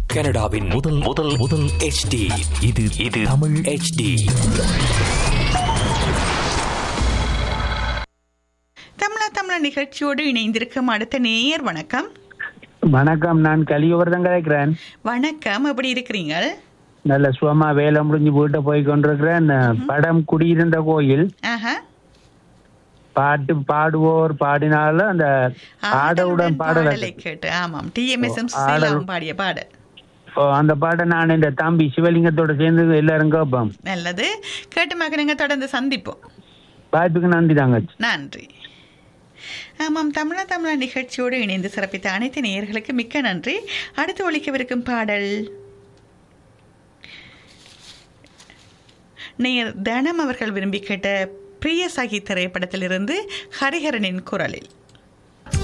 கனடாவின் முதல் முதல் முதல் HD இது இது தமிழ் HD தமிழா தமிழா நிகழ்ச்சியோடு இணைந்திருக்கும் அடுத்த நேயர் வணக்கம் வணக்கம் நான் கலியுவர்தன் கதைக்கிறேன் வணக்கம் எப்படி இருக்கிறீங்க நல்ல சுகமா வேலை முடிஞ்சு வீட்டை போய் கொண்டிருக்கிறேன் படம் குடியிருந்த கோயில் ஆஹா பாட்டு பாடுவோர் பாடினால அந்த ஆடவுடன் பாடல பாடலை கேட்டு ஆமாம் டிஎம்எஸ்எம் ஆடல். சீலாவும் பாடிய பாடல் ஓ, அந்த பாட்டை நான் இந்த தம்பி சிவலிங்கத்தோட சேர்ந்து எல்லாரும் கேட்போம் நல்லது கேட்டு மகனுங்க தொடர்ந்து சந்திப்போம் வாய்ப்புக்கு நன்றி தாங்க நன்றி ஆமாம் தமிழா தமிழா நிகழ்ச்சியோடு இணைந்து சிறப்பித்த அனைத்து நேயர்களுக்கு மிக்க நன்றி அடுத்து ஒழிக்கவிருக்கும் பாடல் நேயர் தனம் அவர்கள் விரும்பி கேட்ட பிரிய சகி திரைப்படத்திலிருந்து ஹரிஹரனின் குரலில்